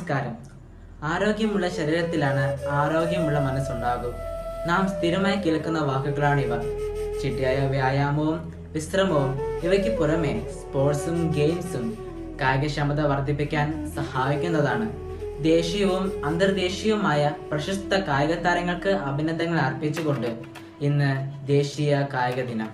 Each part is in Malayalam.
നമസ്കാരം ആരോഗ്യമുള്ള ശരീരത്തിലാണ് ആരോഗ്യമുള്ള മനസ്സുണ്ടാകും നാം സ്ഥിരമായി കേൾക്കുന്ന വാക്കുകളാണിവ ചിട്ടയായ വ്യായാമവും വിശ്രമവും ഇവയ്ക്ക് പുറമെ സ്പോർട്സും ഗെയിംസും കായികക്ഷമത വർദ്ധിപ്പിക്കാൻ സഹായിക്കുന്നതാണ് ദേശീയവും അന്തർദേശീയവുമായ പ്രശസ്ത കായിക താരങ്ങൾക്ക് അഭിനന്ദനങ്ങൾ അർപ്പിച്ചുകൊണ്ട് ഇന്ന് ദേശീയ കായിക ദിനം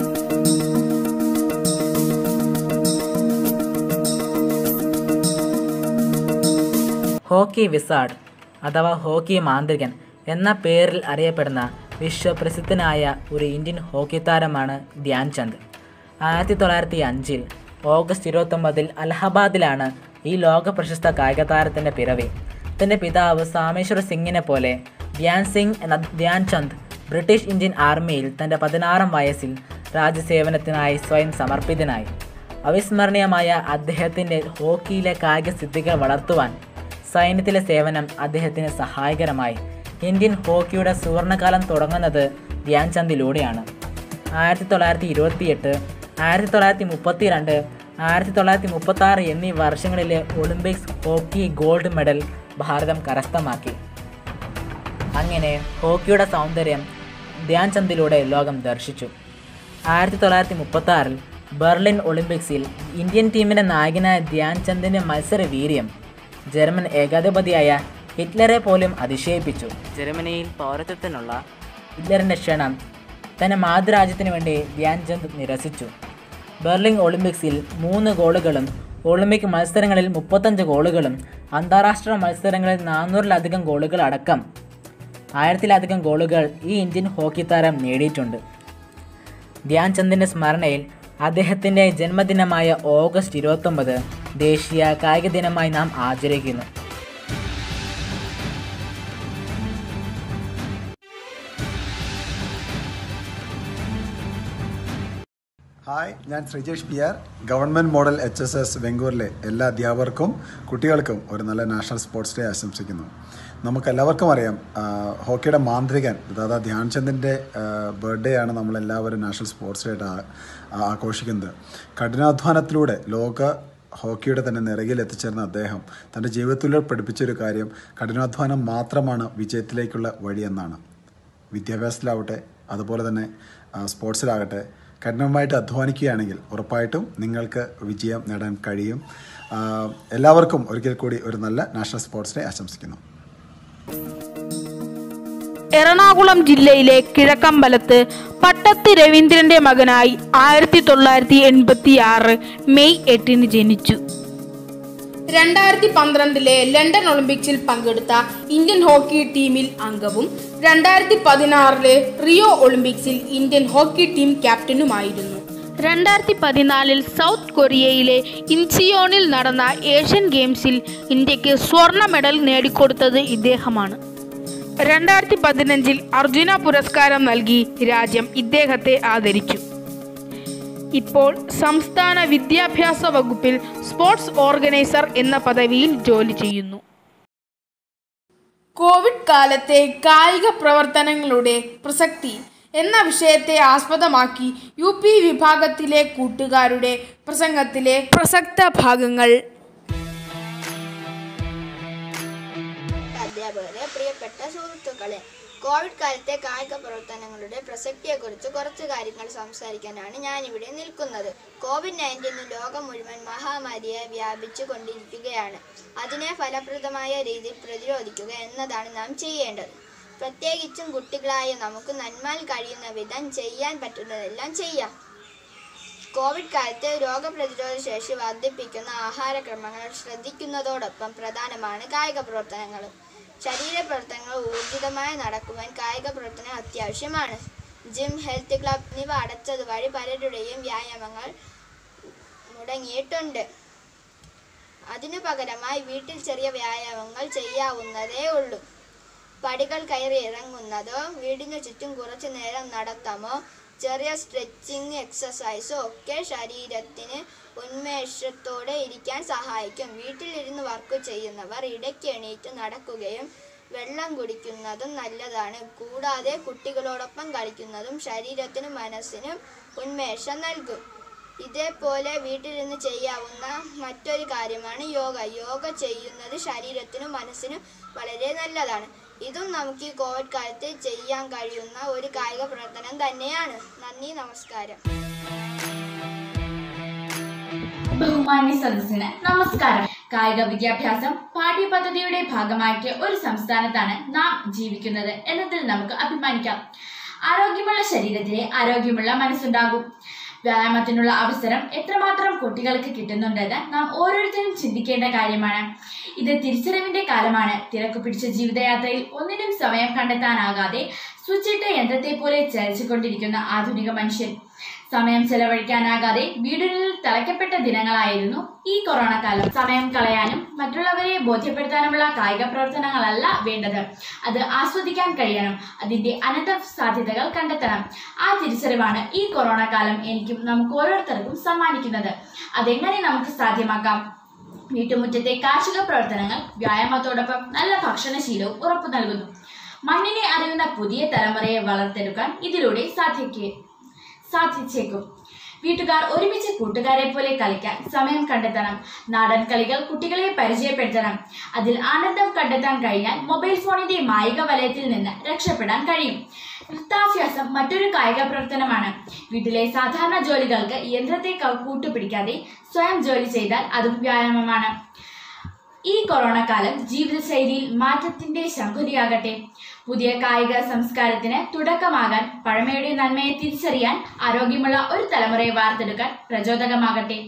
ഹോക്കി വിസാർഡ് അഥവാ ഹോക്കി മാന്ത്രികൻ എന്ന പേരിൽ അറിയപ്പെടുന്ന വിശ്വപ്രസിദ്ധനായ ഒരു ഇന്ത്യൻ ഹോക്കി താരമാണ് ധ്യാൻ ചന്ദ് ആയിരത്തി തൊള്ളായിരത്തി അഞ്ചിൽ ഓഗസ്റ്റ് ഇരുപത്തൊമ്പതിൽ അലഹബാദിലാണ് ഈ ലോക പ്രശസ്ത കായിക താരത്തിൻ്റെ പിറവി തൻ്റെ പിതാവ് സാമേശ്വർ സിംഗിനെ പോലെ ധ്യാൻ സിംഗ് എന്ന ധ്യാൻ ചന്ദ് ബ്രിട്ടീഷ് ഇന്ത്യൻ ആർമിയിൽ തൻ്റെ പതിനാറാം വയസ്സിൽ രാജ്യസേവനത്തിനായി സ്വയം സമർപ്പിതനായി അവിസ്മരണീയമായ അദ്ദേഹത്തിൻ്റെ ഹോക്കിയിലെ കായിക സിദ്ധികൾ വളർത്തുവാൻ സൈന്യത്തിലെ സേവനം അദ്ദേഹത്തിന് സഹായകരമായി ഇന്ത്യൻ ഹോക്കിയുടെ സുവർണകാലം തുടങ്ങുന്നത് ധ്യാൻ ചന്ദിലൂടെയാണ് ആയിരത്തി തൊള്ളായിരത്തി ഇരുപത്തിയെട്ട് ആയിരത്തി തൊള്ളായിരത്തി മുപ്പത്തി രണ്ട് ആയിരത്തി തൊള്ളായിരത്തി മുപ്പത്തി ആറ് എന്നീ വർഷങ്ങളിലെ Olympics hockey gold medal Bharatham കരസ്ഥമാക്കി അങ്ങനെ ഹോക്കിയുടെ സൗന്ദര്യം ധ്യാൻ ചന്ദിലൂടെ ലോകം ദർശിച്ചു ആയിരത്തി തൊള്ളായിരത്തി മുപ്പത്തി ആറിൽ ബെർലിൻ ഒളിമ്പിക്സിൽ ഇന്ത്യൻ ടീമിൻ്റെ നായകനായ ധ്യാൻ ചന്ദിൻ്റെ മത്സര വീര്യം ജർമ്മൻ ഏകാധിപതിയായ ഹിറ്റ്ലറെ പോലും അതിശയിപ്പിച്ചു ജർമ്മനിയിൽ പൗരത്വത്തിനുള്ള ഹിറ്റ്ലറിൻ്റെ ക്ഷണം തൻ്റെ മാതൃരാജ്യത്തിന് വേണ്ടി ധ്യാൻ ചന്ദ് നിരസിച്ചു ബെർലിൻ ഒളിമ്പിക്സിൽ മൂന്ന് ഗോളുകളും ഒളിമ്പിക് മത്സരങ്ങളിൽ മുപ്പത്തഞ്ച് ഗോളുകളും അന്താരാഷ്ട്ര മത്സരങ്ങളിൽ നാനൂറിലധികം ഗോളുകൾ അടക്കം ആയിരത്തിലധികം ഗോളുകൾ ഈ ഇന്ത്യൻ ഹോക്കി താരം നേടിയിട്ടുണ്ട് ധ്യാൻ ചന്ദിൻ്റെ സ്മരണയിൽ അദ്ദേഹത്തിൻ്റെ ജന്മദിനമായ ഓഗസ്റ്റ് ഇരുപത്തൊമ്പത് ദേശീയ കായിക ദിനമായി നാം ആചരിക്കുന്നു ഹായ് ഞാൻ Sreejesh P R government model H S S വെങ്കൂറിലെ എല്ലാ അധ്യാപകർക്കും കുട്ടികൾക്കും ഒരു നല്ല നാഷണൽ സ്പോർട്സ് ഡേ ആശംസിക്കുന്നു നമുക്കെല്ലാവർക്കും അറിയാം ആ, ഹോക്കിയുടെ മാന്ത്രികൻ ദാദാ ധ്യാൻചന്ദിൻ്റെ ബർത്ത്ഡേ ആണ് നമ്മളെല്ലാവരും നാഷണൽ സ്പോർട്സ് ഡേ ആയിട്ട് ആ- ആ- ആഘോഷിക്കുന്നത് കഠിനാധ്വാനത്തിലൂടെ ലോക ഹോക്കിയുടെ തന്നെ നിറകിൽ എത്തിച്ചേർന്ന അദ്ദേഹം തൻ്റെ ജീവിതത്തിലൂടെ പഠിപ്പിച്ചൊരു കാര്യം കഠിനാധ്വാനം മാത്രമാണ് വിജയത്തിലേക്കുള്ള വഴിയെന്നാണ് വിദ്യാഭ്യാസത്തിലാവട്ടെ അതുപോലെ തന്നെ ആ, സ്പോർട്സിലാകട്ടെ കഠിനമായിട്ട് അധ്വാനിക്കുകയാണെങ്കിൽ ഉറപ്പായിട്ടും നിങ്ങൾക്ക് വിജയം നേടാൻ കഴിയും ആ, എല്ലാവർക്കും ഒരിക്കൽ കൂടി ഒരു നല്ല നാഷണൽ സ്പോർട്സ് ഡേ ആശംസിക്കുന്നു എറണാകുളം ജില്ലയിലെ കിഴക്കമ്പലത്ത് പട്ടത്ത് രവീന്ദ്രന്റെ മകനായി ആയിരത്തി തൊള്ളായിരത്തി എൺപത്തി ആറ് മെയ് എട്ടിന് ജനിച്ചു രണ്ടായിരത്തി പന്ത്രണ്ടിലെ ലണ്ടൻ ഒളിമ്പിക്സിൽ പങ്കെടുത്ത ഇന്ത്യൻ ഹോക്കി ടീമിൽ അംഗവും രണ്ടായിരത്തി പതിനാറിലെ റിയോ ഒളിമ്പിക്സിൽ ഇന്ത്യൻ ഹോക്കി ടീം ക്യാപ്റ്റനുമായിരുന്നു രണ്ടായിരത്തി പതിനാലിൽ സൗത്ത് കൊറിയയിലെ ഇൻസിയോണിൽ നടന്ന ഏഷ്യൻ ഗെയിംസിൽ ഇന്ത്യക്ക് സ്വർണ്ണ മെഡൽ നേടിക്കൊടുത്തത് ഇദ്ദേഹമാണ് രണ്ടായിരത്തി പതിനഞ്ചിൽ അർജുന പുരസ്കാരം നൽകി രാജ്യം ഇദ്ദേഹത്തെ ആദരിച്ചു ഇപ്പോൾ സംസ്ഥാന വിദ്യാഭ്യാസ വകുപ്പിൽ സ്പോർട്സ് ഓർഗനൈസർ എന്ന പദവിയിൽ ജോലി ചെയ്യുന്നു കോവിഡ് കാലത്തെ കായിക പ്രവർത്തനങ്ങളുടെ പ്രസക്തി എന്ന വിഷയത്തെ ആസ്പദമാക്കി യു പി വിഭാഗത്തിലെ കൂട്ടുകാരുടെ പ്രസംഗത്തിലെ പ്രസക്ത ഭാഗങ്ങൾ അധ്യാപകരെ പ്രിയപ്പെട്ട സുഹൃത്തുക്കളെ കോവിഡ് കാലത്തെ കായിക പ്രവർത്തനങ്ങളുടെ പ്രസക്തിയെക്കുറിച്ച് കുറച്ച് കാര്യങ്ങൾ സംസാരിക്കാനാണ് ഞാനിവിടെ നിൽക്കുന്നത് കോവിഡ് നയൻറ്റീൻ ലോകം മുഴുവൻ മഹാമാരിയായി വ്യാപിച്ചു കൊണ്ടിരിക്കുകയാണ് അതിനെ ഫലപ്രദമായ രീതിയിൽ പ്രതിരോധിക്കുക എന്നതാണ് നാം ചെയ്യേണ്ടത് പ്രത്യേകിച്ചും കുട്ടികളായ നമുക്ക് നന്മാൽ കഴിയുന്ന വിധം ചെയ്യാൻ പറ്റുന്നതെല്ലാം ചെയ്യാം കോവിഡ് കാലത്ത് രോഗപ്രതിരോധ ശേഷി വർദ്ധിപ്പിക്കുന്ന ആഹാരക്രമങ്ങൾ ശ്രദ്ധിക്കുന്നതോടൊപ്പം പ്രധാനമാണ് കായിക പ്രവർത്തനങ്ങൾ ശരീരപ്രവർത്തനങ്ങൾ ഊർജിതമായി നടക്കുവാൻ കായിക പ്രവർത്തനം അത്യാവശ്യമാണ് ജിം ഹെൽത്ത് ക്ലബ് എന്നിവ അടച്ചത് വഴി പലരുടെയും വ്യായാമങ്ങൾ മുടങ്ങിയിട്ടുണ്ട് അതിനു പകരമായി വീട്ടിൽ ചെറിയ വ്യായാമങ്ങൾ ചെയ്യാവുന്നതേ ഉള്ളൂ പടികൾ കയറി ഇറങ്ങുന്നതോ വീടിനു ചുറ്റും കുറച്ചു നേരം നടത്താമോ ചെറിയ സ്ട്രെച്ചിങ് എക്സസൈസോ ഒക്കെ ശരീരത്തിന് ഉന്മേഷത്തോടെ ഇരിക്കാൻ സഹായിക്കും വീട്ടിലിരുന്ന് വർക്ക് ചെയ്യുന്നവർ ഇടയ്ക്ക് എണീറ്റ് നടക്കുകയും വെള്ളം കുടിക്കുന്നതും നല്ലതാണ് കൂടാതെ കുട്ടികളോടൊപ്പം കളിക്കുന്നതും ശരീരത്തിനും മനസ്സിനും ഉന്മേഷം നൽകും ഇതേപോലെ വീട്ടിലിരുന്ന് ചെയ്യാവുന്ന മറ്റൊരു കാര്യമാണ് യോഗ യോഗ ചെയ്യുന്നത് ശരീരത്തിനും മനസ്സിനും വളരെ നല്ലതാണ് ഇതും നമുക്ക് ഈ കോവിഡ് കാലത്ത് ചെയ്യാൻ കഴിയുന്ന ഒരു കായിക പ്രവർത്തനം തന്നെയാണ് നന്ദി നമസ്കാരം ബഹുമാന്യ സദസ്സിന് നമസ്കാരം കായിക വിദ്യാഭ്യാസം പാഠ്യപദ്ധതിയുടെ ഭാഗമാക്കിയ ഒരു സംസ്ഥാനത്താണ് നാം ജീവിക്കുന്നത് എന്നതിൽ നമുക്ക് അഭിമാനിക്കാം ആരോഗ്യമുള്ള ശരീരത്തിലെ ആരോഗ്യമുള്ള മനസ്സുണ്ടാകും വ്യായാമത്തിനുള്ള അവസരം എത്രമാത്രം കുട്ടികൾക്ക് കിട്ടുന്നുണ്ടെന്ന് നാം ഓരോരുത്തരും ചിന്തിക്കേണ്ട കാര്യമാണ് ഇത് തിരിച്ചറിവിന്റെ കാലമാണ് തിരക്കു പിടിച്ച ജീവിതയാത്രയിൽ ഒന്നിനും സമയം കണ്ടെത്താനാകാതെ സ്വിച്ചിട്ട യന്ത്രത്തെ പോലെ ചലിച്ചുകൊണ്ടിരിക്കുന്ന ആധുനിക മനുഷ്യൻ സമയം ചെലവഴിക്കാനാകാതെ വീടുകളിൽ തളയ്ക്കപ്പെട്ട ദിനങ്ങളായിരുന്നു ഈ കൊറോണ കാലം സമയം കളയാനും മറ്റുള്ളവരെ ബോധ്യപ്പെടുത്താനുമുള്ള കായിക പ്രവർത്തനങ്ങളല്ല വേണ്ടത് അത് ആസ്വദിക്കാൻ കഴിയണം അതിന്റെ അനന്ത സാധ്യതകൾ കണ്ടെത്തണം ആ തിരിച്ചറിവാണ് ഈ കൊറോണ കാലം എനിക്കും നമുക്ക് ഓരോരുത്തർക്കും സമ്മാനിക്കുന്നത് അതെങ്ങനെ നമുക്ക് സാധ്യമാക്കാം വീട്ടുമുറ്റത്തെ കാർഷിക പ്രവർത്തനങ്ങൾ വ്യായാമത്തോടൊപ്പം നല്ല ഭക്ഷണശീലവും ഉറപ്പു നൽകുന്നു മണ്ണിനെ അറിയുന്ന പുതിയ തലമുറയെ വളർത്തെടുക്കാൻ ഇതിലൂടെ സാധിക്കേ സാധിച്ചേക്കും വീട്ടുകാർ ഒരുമിച്ച് കൂട്ടുകാരെ പോലെ കളിക്കാൻ സമയം കണ്ടെത്തണം നാടൻ കളികൾ കുട്ടികളെ പരിചയപ്പെടുത്തണം അതിൽ ആനന്ദം കണ്ടെത്താൻ കഴിഞ്ഞാൽ മൊബൈൽ ഫോണിന്റെ മായിക വലയത്തിൽ നിന്ന് രക്ഷപ്പെടാൻ കഴിയും നൃത്താഭ്യാസം മറ്റൊരു കായിക പ്രവർത്തനമാണ് വീട്ടിലെ സാധാരണ ജോലികൾക്ക് യന്ത്രത്തെ ക- കൂട്ടുപിടിക്കാതെ സ്വയം ജോലി ചെയ്താൽ അതും വ്യായാമമാണ് ഈ കൊറോണ കാലം ജീവിതശൈലിയിൽ മാറ്റത്തിന്റെ ശങ്കുലിയാകട്ടെ പുതിയ കായിക സംസ്കാരത്തിന് തുടക്കമാകാൻ പഴമയുടെ നന്മയെ തിരിച്ചറിയാൻ ആരോഗ്യമുള്ള ഒരു തലമുറയെ വാർത്തെടുക്കാൻ പ്രചോദകമാകട്ടെ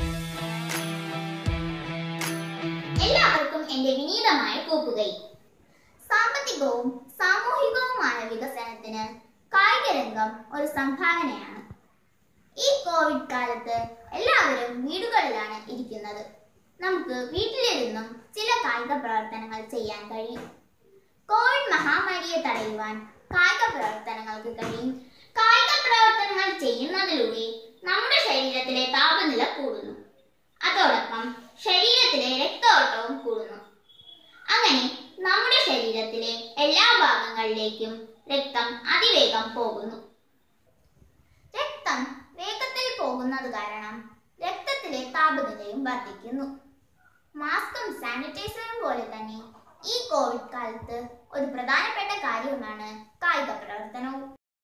എല്ലാവർക്കും എന്റെ വിനീതമായ കൂപ്പുകൈ സാമ്പത്തികവും സാമൂഹികവുമായ വികസനത്തിന് കായിക രംഗം ഒരു സംഭാവനയാണ് ഈ കോവിഡ് കാലത്ത് എല്ലാവരും വീടുകളിലാണ് ഇരിക്കുന്നത് നമുക്ക് വീട്ടിലിരുന്നും ചില കായിക പ്രവർത്തനങ്ങൾ ചെയ്യാൻ കഴിയും കോവിഡ് മഹാമാരിയെ തടയുവാൻ കായിക പ്രവർത്തനങ്ങൾക്ക് കഴിയും കായിക പ്രവർത്തനങ്ങൾ ചെയ്യുന്നതിലൂടെ നമ്മുടെ ശരീരത്തിലെ താപനില കൂടുന്നു അതോടൊപ്പം ശരീരത്തിലെ രക്തോട്ടവും കൂടുന്നു അങ്ങനെ നമ്മുടെ ശരീരത്തിലെ എല്ലാ ഭാഗങ്ങളിലേക്കും രക്തം അതിവേഗം പോകുന്നു രക്തം വേഗത്തിൽ പോകുന്നത് കാരണം രക്തത്തിലെ താപനിലയും വർദ്ധിക്കുന്നു മാസ്കും സാനിറ്റൈസറും പോലെ തന്നെ ഈ കോവിഡ് കാലത്ത് ഒരു പ്രധാനപ്പെട്ട കാര്യമാണ് കായിക പ്രവർത്തനവും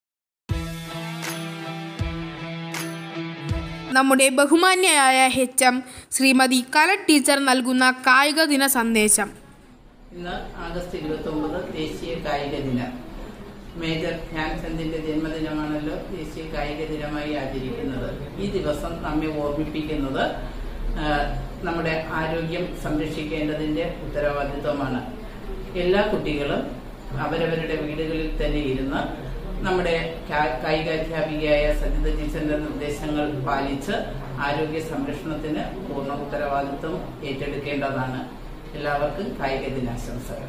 നമ്മുടെ ബഹുമാന്യയായ എച്ച് എം ശ്രീമതി കല ടീച്ചർ നൽകുന്ന കായിക ദിന സന്ദേശം ഇന്ന് ആഗസ്റ്റ് ഇരുപത്തി ഒമ്പത് ദേശീയ കായിക ദിനം മേജർ ധ്യാൻചന്ദിന്റെ ജന്മദിനമാണല്ലോ ദേശീയ കായിക ദിനമായി ആചരിക്കുന്നത് ഈ ദിവസം നമ്മെ ഓർമ്മിപ്പിക്കുന്നത് ആ, നമ്മുടെ ആരോഗ്യം സംരക്ഷിക്കേണ്ടതിന്റെ ഉത്തരവാദിത്വമാണ് എല്ലാ കുട്ടികളും അവരവരുടെ വീടുകളിൽ തന്നെ ഇരുന്ന് നമ്മുടെ കാ- കായികാധ്യാപികയായ സജിത ടീച്ചറിന്റെ നിർദ്ദേശങ്ങൾ പാലിച്ച് ആരോഗ്യ സംരക്ഷണത്തിന് പൂർണ്ണ ഉത്തരവാദിത്വം ഏറ്റെടുക്കേണ്ടതാണ് എല്ലാവർക്കും കായിക ദിനാശംസകൾ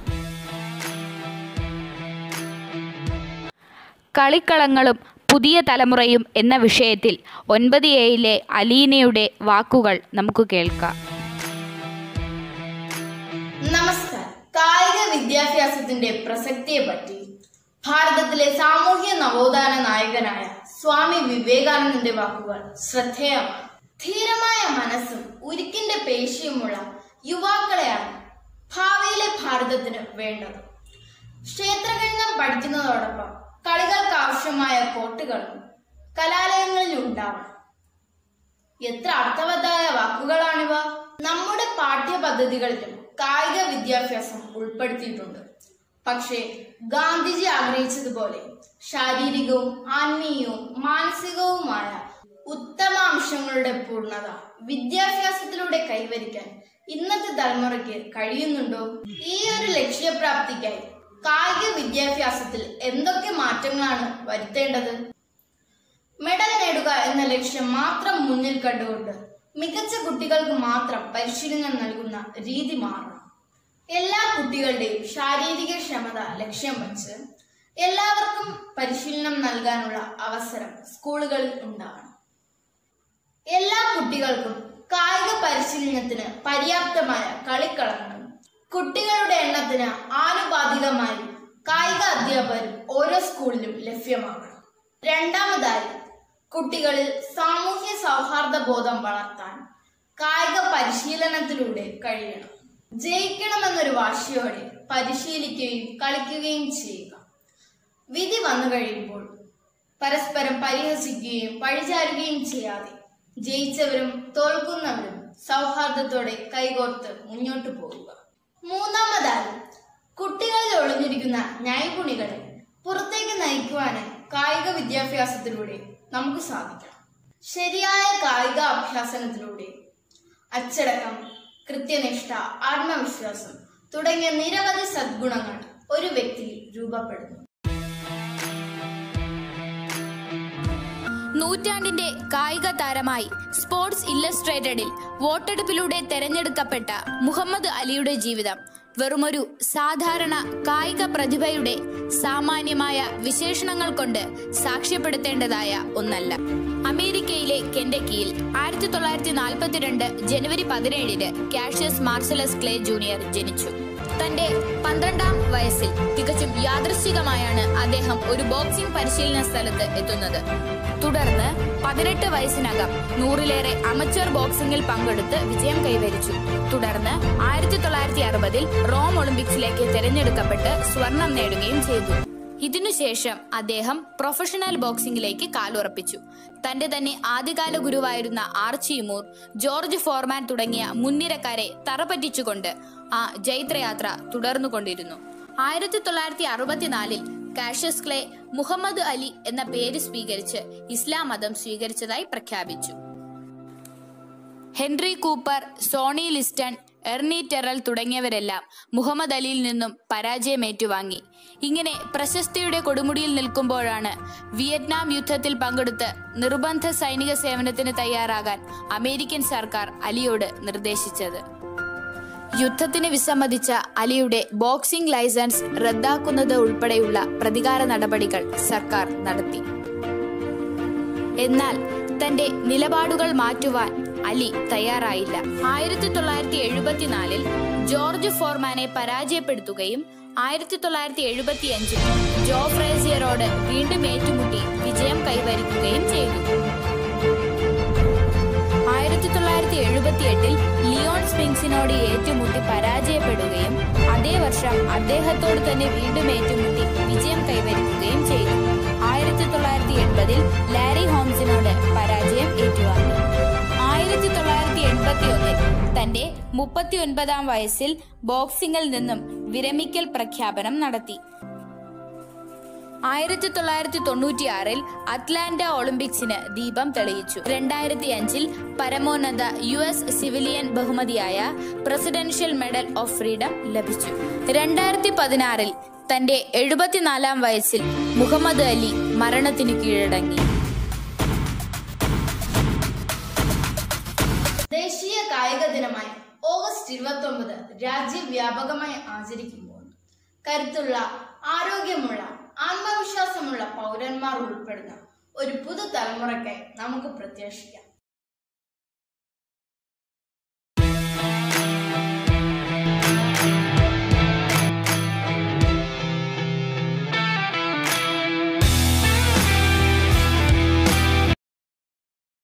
കളിക്കളങ്ങളും പുതിയ തലമുറയും എന്ന വിഷയത്തിൽ ഒൻപത് എയിലെ അലീനയുടെ വാക്കുകൾ നമുക്ക് കേൾക്കാം നമസ്കാരം കായിക വിദ്യാഭ്യാസത്തിന്റെ പ്രസക്തിയെ പറ്റി ഭാരതത്തിലെ സാമൂഹ്യ നവോത്ഥാന നായകനായ സ്വാമി വിവേകാനന്ദന്റെ വാക്കുകൾ ശ്രദ്ധേയമാണ് ധീരമായ മനസ്സും ഉരുക്കിന്റെ പേശിയുമുള്ള യുവാക്കളെയാണ് ഭാവിയിലെ ഭാരതത്തിന് വേണ്ടത് ക്ഷേത്രഗണിതം പഠിക്കുന്നതോടൊപ്പം കളികൾക്ക് ആവശ്യമായ കോട്ടുകളും കലാലയങ്ങളിൽ ഉണ്ടാവണം എത്ര അർത്ഥവത്തായ വാക്കുകളാണിവ നമ്മുടെ പാഠ്യപദ്ധതികളിലും കായിക വിദ്യാഭ്യാസം ഉൾപ്പെടുത്തിയിട്ടുണ്ട് പക്ഷേ ഗാന്ധിജി ആഗ്രഹിച്ചതുപോലെ ശാരീരികവും ആത്മീയവും മാനസികവുമായ ഉത്തമാംശങ്ങളുടെ പൂർണ്ണത വിദ്യാഭ്യാസത്തിലൂടെ കൈവരിക്കാൻ ഇന്നത്തെ തലമുറയ്ക്ക് കഴിയുന്നുണ്ടോ ഈ ഒരു ലക്ഷ്യപ്രാപ്തിക്കായി കായിക വിദ്യാഭ്യാസത്തിൽ എന്തൊക്കെ മാറ്റങ്ങളാണ് വരുത്തേണ്ടത് മെഡൽ നേടുക എന്ന ലക്ഷ്യം മാത്രം മുന്നിൽ കണ്ടുകൊണ്ട് മികച്ച കുട്ടികൾക്ക് മാത്രം പരിശീലനം നൽകുന്ന രീതി മാറണം എല്ലാ കുട്ടികളുടെയും ശാരീരിക ക്ഷമത ലക്ഷ്യം വച്ച് എല്ലാവർക്കും പരിശീലനം നൽകാനുള്ള അവസരം സ്കൂളുകളിൽ ഉണ്ടാവണം എല്ലാ കുട്ടികൾക്കും കായിക പരിശീലനത്തിന് പര്യാപ്തമായ കളിക്കളങ്ങളും കുട്ടികളുടെ എണ്ണത്തിന് ആനുപാതികമായി കായിക അധ്യാപകരും ഓരോ സ്കൂളിലും ലഭ്യമാകണം രണ്ടാമതായി കുട്ടികളിൽ സാമൂഹ്യ സൗഹാർദ്ദ ബോധം വളർത്താൻ കായിക പരിശീലനത്തിലൂടെ കഴിയണം ജയിക്കണമെന്നൊരു വാശിയോടെ പരിശീലിക്കുകയും കളിക്കുകയും ചെയ്യുക വിധി വന്നു കഴിയുമ്പോൾ പരസ്പരം പരിഹസിക്കുകയും പഴിചാരുകയും ചെയ്യാതെ ജയിച്ചവരും തോൽക്കുന്നവരും സൗഹാർദ്ദത്തോടെ കൈകോർത്ത് മുന്നോട്ടു പോകുക മൂന്നാമതായി കുട്ടികളിൽ ഒളിഞ്ഞിരിക്കുന്ന നൈപുണികളെ പുറത്തേക്ക് നയിക്കുവാന് കായിക വിദ്യാഭ്യാസത്തിലൂടെ നമുക്ക് സാധിക്കണം ശരിയായ കായിക അഭ്യാസനത്തിലൂടെ അച്ചടക്കം കൃത്യനിഷ്ഠ ആത്മവിശ്വാസം തുടങ്ങിയ നിരവധി സദ്ഗുണങ്ങൾ ഒരു വ്യക്തിയിൽ രൂപപ്പെടുന്നു നൂറ്റാണ്ടിന്റെ കായിക താരമായി സ്പോർട്സ് ഇല്ലസ്ട്രേറ്റഡിൽ വോട്ടെടുപ്പിലൂടെ തെരഞ്ഞെടുക്കപ്പെട്ട മുഹമ്മദ് അലിയുടെ ജീവിതം വെറുമൊരു സാധാരണ കായിക പ്രതിഭയുടെ സാമാന്യമായ വിശേഷണങ്ങൾ കൊണ്ട് സാക്ഷ്യപ്പെടുത്തേണ്ടതായ ഒന്നല്ല അമേരിക്കയിലെ കെൻഡക്കിയിൽ ആയിരത്തി തൊള്ളായിരത്തി നാൽപ്പത്തിരണ്ട് ജനുവരി പതിനേഴിന് കാഷ്യസ് മാർസലസ് ക്ലേ ജൂനിയർ ജനിച്ചു തന്റെ പന്ത്രണ്ടാം വയസ്സിൽ തികച്ചും യാദൃശ്ചികമായാണ് അദ്ദേഹം ഒരു ബോക്സിംഗ് പരിശീലന സ്ഥലത്ത് എത്തുന്നത് തുടർന്ന് പതിനെട്ട് വയസ്സിനകം നൂറിലേറെ അമച്വർ ബോക്സിംഗിൽ പങ്കെടുത്ത് വിജയം കൈവരിച്ചു തുടർന്ന് ആയിരത്തി തൊള്ളായിരത്തി അറുപതിൽ റോം ഒളിമ്പിക്സിലേക്ക് തിരഞ്ഞെടുക്കപ്പെട്ട് സ്വർണം നേടുകയും ചെയ്തു ഇതിനുശേഷം അദ്ദേഹം പ്രൊഫഷണൽ ബോക്സിംഗിലേക്ക് കാലുറപ്പിച്ചു തന്റെ തന്നെ ആദ്യകാല ഗുരുവായിരുന്ന ആർച്ചി മൂർ ജോർജ് ഫോർമാൻ തുടങ്ങിയ മുൻനിരക്കാരെ തറപറ്റിച്ചുകൊണ്ട് ആ ജൈത്രയാത്ര തുടർന്നുകൊണ്ടിരുന്നു ആയിരത്തി തൊള്ളായിരത്തി അറുപത്തിനാലിൽ കാഷ്യസ് ക്ലേ മുഹമ്മദ് അലി എന്ന പേര് സ്വീകരിച്ച് ഇസ്ലാം മതം സ്വീകരിച്ചതായി പ്രഖ്യാപിച്ചു Henry Cooper Sonny Liston Ernie Terrell തുടങ്ങിയവരെല്ലാം മുഹമ്മദ് അലിയിൽ നിന്നും പരാജയം ഏറ്റുവാങ്ങി ഇങ്ങനെ പ്രശസ്തിയുടെ കൊടുമുടിയിൽ നിൽക്കുമ്പോഴാണ് വിയറ്റ്നാം യുദ്ധത്തിൽ പങ്കെടുത്ത് നിർബന്ധ സൈനിക സേവനത്തിന് തയ്യാറാകാൻ അമേരിക്കൻ സർക്കാർ അലിയോട് നിർദ്ദേശിച്ചത് യുദ്ധത്തിന് വിസമ്മതിച്ച അലിയുടെ ബോക്സിംഗ് ലൈസൻസ് റദ്ദാക്കുന്നത് ഉൾപ്പെടെയുള്ള പ്രതികാര നടപടികൾ സർക്കാർ നടത്തി എന്നാൽ തന്റെ നിലപാടുകൾ മാറ്റുവാൻ അലി തയ്യാറായില്ല ആയിരത്തി തൊള്ളായിരത്തി എഴുപത്തിനാലിൽ ജോർജ് ഫോർമാനെ പരാജയപ്പെടുത്തുകയും ആയിരത്തി തൊള്ളായിരത്തി എഴുപത്തിയഞ്ചിൽ ജോ ഫ്രേസിയറോട് വീണ്ടും ഏറ്റുമുട്ടി വിജയം കൈവരിക്കുകയും ചെയ്തു ആയിരത്തി തൊള്ളായിരത്തി എഴുപത്തിയെട്ടിൽ ലിയോൺ സ്പിങ്സിനോട് ഏറ്റുമുട്ടി പരാജയപ്പെടുകയും അതേ വർഷം അദ്ദേഹത്തോട് തന്നെ വീണ്ടും ഏറ്റുമുട്ടി വിജയം കൈവരിക്കുകയും ചെയ്തു ആയിരത്തി തൊള്ളായിരത്തി എൺപതിൽ ലാരി ഹോംസിനോട് പരാജയം ഏറ്റുവാങ്ങി ആയിരത്തി തൊള്ളായിരത്തി എൺപത്തി ഒന്നിൽ തന്റെ മുപ്പത്തി ഒൻപതാം വയസ്സിൽ ബോക്സിംഗിൽ നിന്നും വിരമിക്കൽ പ്രഖ്യാപനം നടത്തി ആയിരത്തി തൊള്ളായിരത്തി തൊണ്ണൂറ്റിയാറിൽ അറ്റ്ലാന്റ ഒളിമ്പിക്സിന് ദീപം തെളിയിച്ചു രണ്ടായിരത്തി അഞ്ചിൽ പരമോന്നത യു എസ് സിവിലിയൻ ബഹുമതിയായ പ്രസിഡൻഷ്യൽ മെഡൽ ഓഫ് ഫ്രീഡം ലഭിച്ചു രണ്ടായിരത്തി പതിനാറിൽ തന്റെ എഴുപത്തിനാലാം വയസ്സിൽ മുഹമ്മദ് അലി മരണത്തിന് കീഴടങ്ങി ദേശീയ കായിക ദിനമായി ഓഗസ്റ്റ് ഇരുപത്തി ഒമ്പത് രാജ്യവ്യാപകമായി ആചരിക്കുമ്പോൾ കരുത്തുള്ള ആരോഗ്യമുള്ള ആത്മവിശ്വാസമുള്ള പൗരന്മാർ ഉൾപ്പെടുന്ന ഒരു പുതുതലമുറയ്ക്കായി നമുക്ക് പ്രത്യാശിക്കാം